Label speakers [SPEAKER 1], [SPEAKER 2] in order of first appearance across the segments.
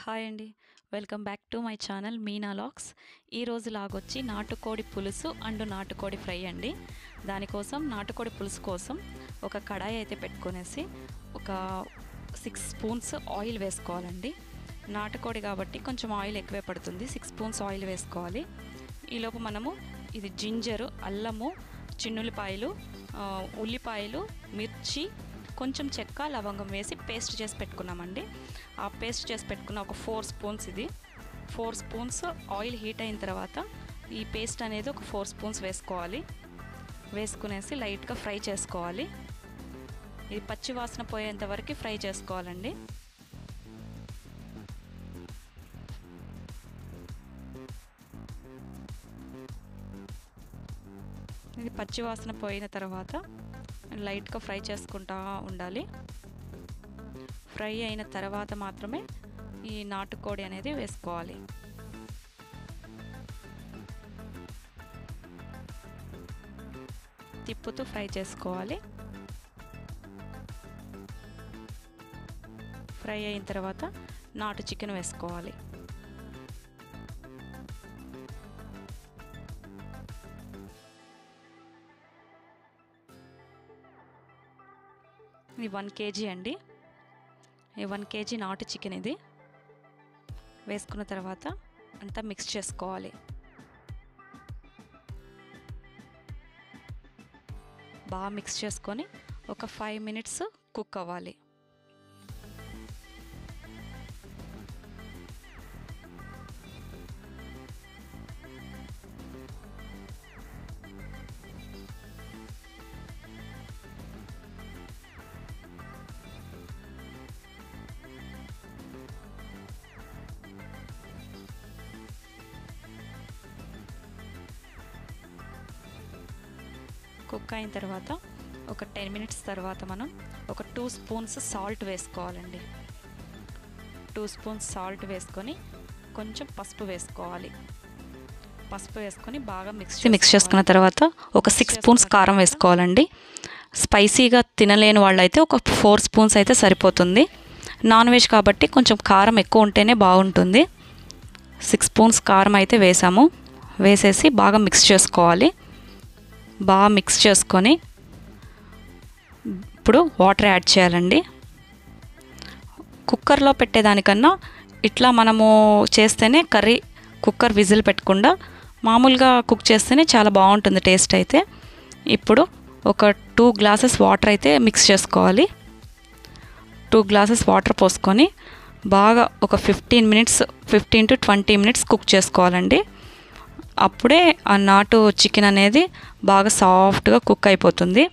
[SPEAKER 1] hi అండి welcome back to my channel Meena లాక్స్ ఈరోజు లాగొచ్చి నాటుకోడి పులుసు అండ్ నాటుకోడి ఫ్రై అండి దానికోసం నాటుకోడి పులుసు కోసం ఒక కడాయి అయితే పెట్టుకొనేసి ఒక సిక్స్ స్పూన్స్ ఆయిల్ వేసుకోవాలండి నాటుకోడి కాబట్టి కొంచెం ఆయిల్ ఎక్కువే పడుతుంది సిక్స్ స్పూన్స్ ఆయిల్ వేసుకోవాలి ఈలోపు మనము ఇది జింజరు అల్లము చిన్నులపాయలు ఆ, ఉల్లిపాయలు మిర్చి కొంచెం చెక్క లవంగం వేసి పేస్ట్ చేసి పెట్టుకున్నామండి ఆ పేస్ట్ చేసి పెట్టుకున్న ఒక ఫోర్ స్పూన్స్ ఇది ఫోర్ స్పూన్స్ ఆయిల్ హీట్ అయిన తర్వాత ఈ పేస్ట్ అనేది ఒక ఫోర్ స్పూన్స్ వేసుకోవాలి వేసుకునేసి లైట్గా ఫ్రై చేసుకోవాలి ఇది పచ్చి వాసన పోయేంత వరకు ఫ్రై చేసుకోవాలండి ఇది పచ్చి వాసన పోయిన తర్వాత లైట్గా ఫ్రై చేసుకుంటా ఉండాలి ఫ్రై అయిన తర్వాత మాత్రమే ఈ నాటుకోడి అనేది వేసుకోవాలి తిప్పుతూ ఫ్రై చేసుకోవాలి ఫ్రై అయిన తర్వాత నాటు చికెన్ వేసుకోవాలి ఇది వన్ కేజీ అండి ఈ వన్ కేజీ నాటు చికెన్ ఇది వేసుకున్న తర్వాత అంతా మిక్స్ చేసుకోవాలి బాగా మిక్స్ చేసుకొని ఒక ఫైవ్ మినిట్స్ కుక్ అవ్వాలి కుక్ అయిన తర్వాత ఒక టెన్ మినిట్స్ తర్వాత మనం ఒక టూ స్పూన్స్ సాల్ట్ వేసుకోవాలండి టూ స్పూన్స్ సాల్ట్ వేసుకొని కొంచెం పసుపు వేసుకోవాలి పసుపు వేసుకొని బాగా మిక్స్ మిక్స్ చేసుకున్న తర్వాత ఒక సిక్స్ స్పూన్స్ కారం వేసుకోవాలండి స్పైసీగా తినలేని వాళ్ళైతే ఒక ఫోర్ స్పూన్స్ అయితే సరిపోతుంది నాన్ వెజ్ కాబట్టి కొంచెం కారం ఎక్కువ ఉంటేనే బాగుంటుంది సిక్స్ స్పూన్స్ కారం అయితే వేసాము వేసేసి బాగా మిక్స్ చేసుకోవాలి బాగా మిక్స్ చేసుకొని ఇప్పుడు వాటర్ యాడ్ చేయాలండి కుక్కర్లో పెట్టేదానికన్నా ఇట్లా మనము చేస్తేనే కర్రీ కుక్కర్ విజిల్ పెట్టకుండా మామూలుగా కుక్ చేస్తేనే చాలా బాగుంటుంది టేస్ట్ అయితే ఇప్పుడు ఒక టూ గ్లాసెస్ వాటర్ అయితే మిక్స్ చేసుకోవాలి టూ గ్లాసెస్ వాటర్ పోసుకొని బాగా ఒక fifteen minutes fifteen to twenty minutes cook చేసుకోవాలండి అప్పుడే ఆ నాటు చికెన్ అనేది బాగా సాఫ్ట్గా కుక్ అయిపోతుంది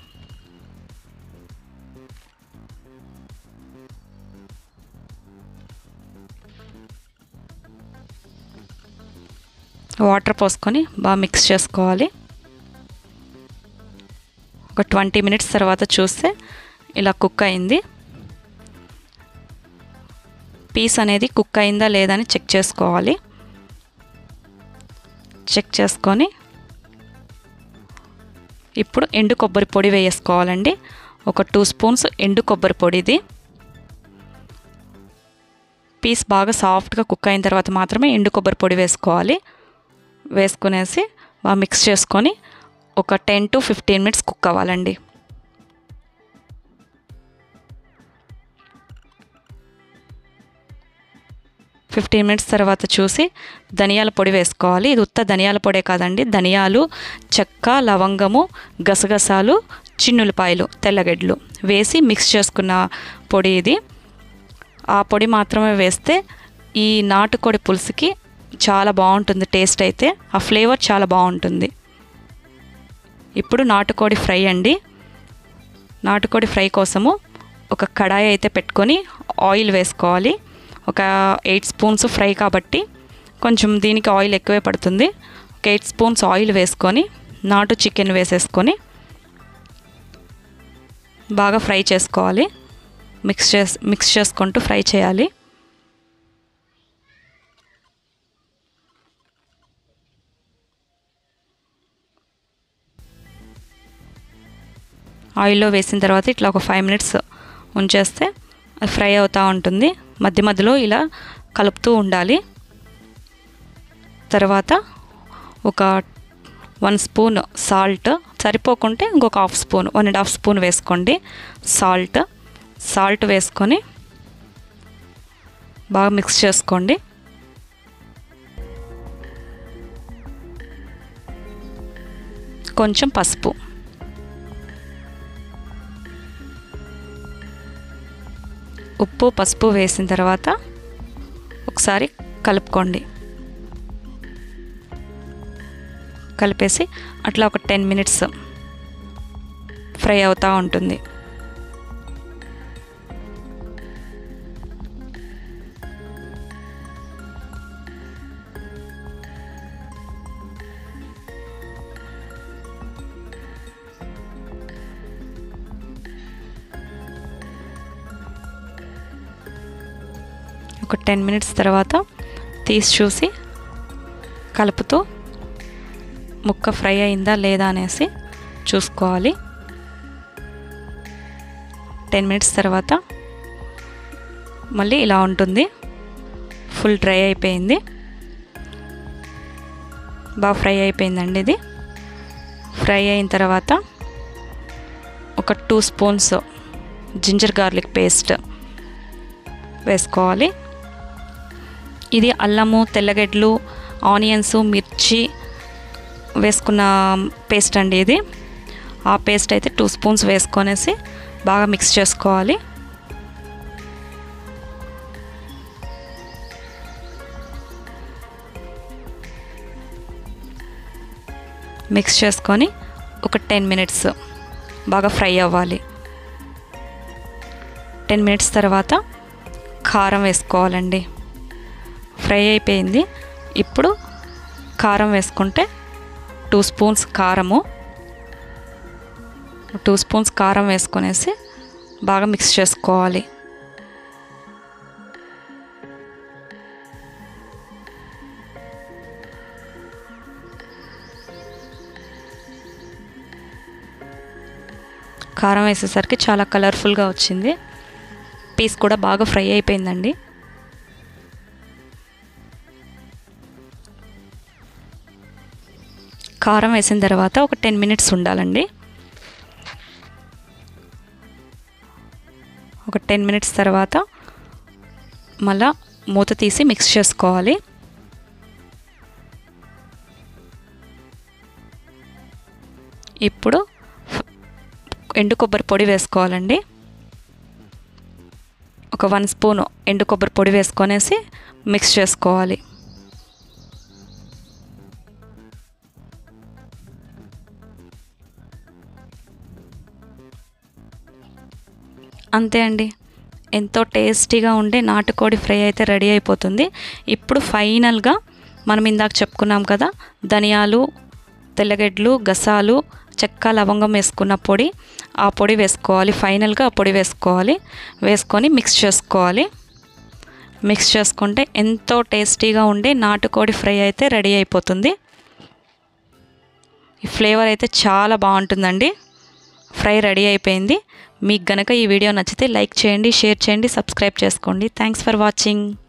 [SPEAKER 1] వాటర్ పోసుకొని బాగా మిక్స్ చేసుకోవాలి ఒక ట్వంటీ మినిట్స్ తర్వాత చూస్తే ఇలా కుక్ అయింది పీస్ అనేది కుక్ అయిందా లేదా అని చెక్ చేసుకోవాలి చెక్ చేసుకొని ఇప్పుడు ఎండు కొబ్బరి పొడి వేసుకోవాలండి ఒక టూ స్పూన్స్ ఎండు కొబ్బరి పొడి ఇది పీస్ బాగా సాఫ్ట్గా కుక్ అయిన తర్వాత మాత్రమే ఎండు కొబ్బరి పొడి వేసుకోవాలి వేసుకునేసి బాగా మిక్స్ చేసుకొని ఒక ten to fifteen minutes cook అవ్వాలండి ఫిఫ్టీన్ మినిట్స్ తర్వాత చూసి ధనియాల పొడి వేసుకోవాలి ఇది ఉత్త ధనియాల పొడే కాదండి ధనియాలు చెక్క లవంగము గసగసాలు చిన్నులపాయలు తెల్లగడ్డలు వేసి మిక్స్ చేసుకున్న పొడి ఇది ఆ పొడి మాత్రమే వేస్తే ఈ నాటుకోడి పులుసుకి చాలా బాగుంటుంది టేస్ట్ అయితే ఆ ఫ్లేవర్ చాలా బాగుంటుంది ఇప్పుడు నాటుకోడి ఫ్రై అండి నాటుకోడి ఫ్రై కోసము ఒక కడాయి అయితే పెట్టుకొని ఆయిల్ వేసుకోవాలి ఒక ఎయిట్ స్పూన్స్ ఫ్రై కాబట్టి కొంచెం దీనికి ఆయిల్ ఎక్కువే పడుతుంది ఒక ఎయిట్ స్పూన్స్ ఆయిల్ వేసుకొని నాటు చికెన్ వేసేసుకొని బాగా ఫ్రై చేసుకోవాలి మిక్స్ చేస్ మిక్స్ చేసుకుంటూ ఫ్రై చేయాలి ఆయిల్లో వేసిన తర్వాత ఇట్లా ఒక ఫైవ్ మినిట్స్ ఉంచేస్తే అది ఫ్రై అవుతూ ఉంటుంది మధ్య మధ్యలో ఇలా కలుపుతూ ఉండాలి తర్వాత ఒక వన్ స్పూన్ సాల్ట్ సరిపోకుంటే ఇంకొక half spoon one and half spoon వేసుకోండి సాల్ట్ సాల్ట్ వేసుకొని బాగా మిక్స్ చేసుకోండి కొంచెం పసుపు ఉప్పు పసుపు వేసిన తర్వాత ఒకసారి కలుపుకోండి కలిపేసి అట్లా ఒక టెన్ మినిట్స్ ఫ్రై అవుతూ ఉంటుంది ఒక టెన్ మినిట్స్ తర్వాత తీసి చూసి కలుపుతూ ముక్క ఫ్రై అయిందా లేదా అనేసి చూసుకోవాలి టెన్ మినిట్స్ తర్వాత మళ్ళీ ఇలా ఉంటుంది ఫుల్ డ్రై అయిపోయింది బాగా ఫ్రై అయిపోయిందండి ఇది ఫ్రై అయిన తర్వాత ఒక two spoons ginger garlic paste వేసుకోవాలి ఇది అల్లము తెల్లగడ్డలు ఆనియన్స్ మిర్చి వేసుకున్న పేస్ట్ అండి ఇది ఆ పేస్ట్ అయితే టూ స్పూన్స్ వేసుకొనేసి బాగా మిక్స్ చేసుకోవాలి మిక్స్ చేసుకొని ఒక టెన్ మినిట్స్ బాగా ఫ్రై అవ్వాలి టెన్ మినిట్స్ తర్వాత కారం వేసుకోవాలండి ఫ్రై అయిపోయింది ఇప్పుడు కారం వేసుకుంటే టూ స్పూన్స్ కారము టూ స్పూన్స్ కారం వేసుకొనేసి బాగా మిక్స్ చేసుకోవాలి కారం వేసేసరికి చాలా కలర్ఫుల్గా వచ్చింది పీస్ కూడా బాగా ఫ్రై అయిపోయిందండి కారం వేసిన తర్వాత ఒక టెన్ మినిట్స్ ఉండాలండి ఒక టెన్ మినిట్స్ తర్వాత మళ్ళా మూత తీసి మిక్స్ చేసుకోవాలి ఇప్పుడు ఎండు కొబ్బరి పొడి వేసుకోవాలండి ఒక వన్ స్పూన్ ఎండు కొబ్బరి పొడి వేసుకొనేసి మిక్స్ చేసుకోవాలి అంతే అండి ఎంతో టేస్టీగా ఉండే నాటుకోడి ఫ్రై అయితే రెడీ అయిపోతుంది ఇప్పుడు ఫైనల్గా మనం ఇందాక చెప్పుకున్నాం కదా ధనియాలు తెల్లగడ్డలు గసాలు చెక్క లవంగం వేసుకున్న పొడి ఆ పొడి వేసుకోవాలి ఫైనల్గా ఆ పొడి వేసుకోవాలి వేసుకొని మిక్స్ చేసుకోవాలి మిక్స్ చేసుకుంటే ఎంతో టేస్టీగా ఉండే నాటుకోడి ఫ్రై అయితే రెడీ అయిపోతుంది ఈ ఫ్లేవర్ అయితే చాలా బాగుంటుందండి ఫ్రై రెడీ అయిపోయింది మీకు గనక ఈ వీడియో నచ్చితే లైక్ చేయండి షేర్ చేయండి సబ్స్క్రైబ్ చేసుకోండి థ్యాంక్స్ ఫర్ వాచింగ్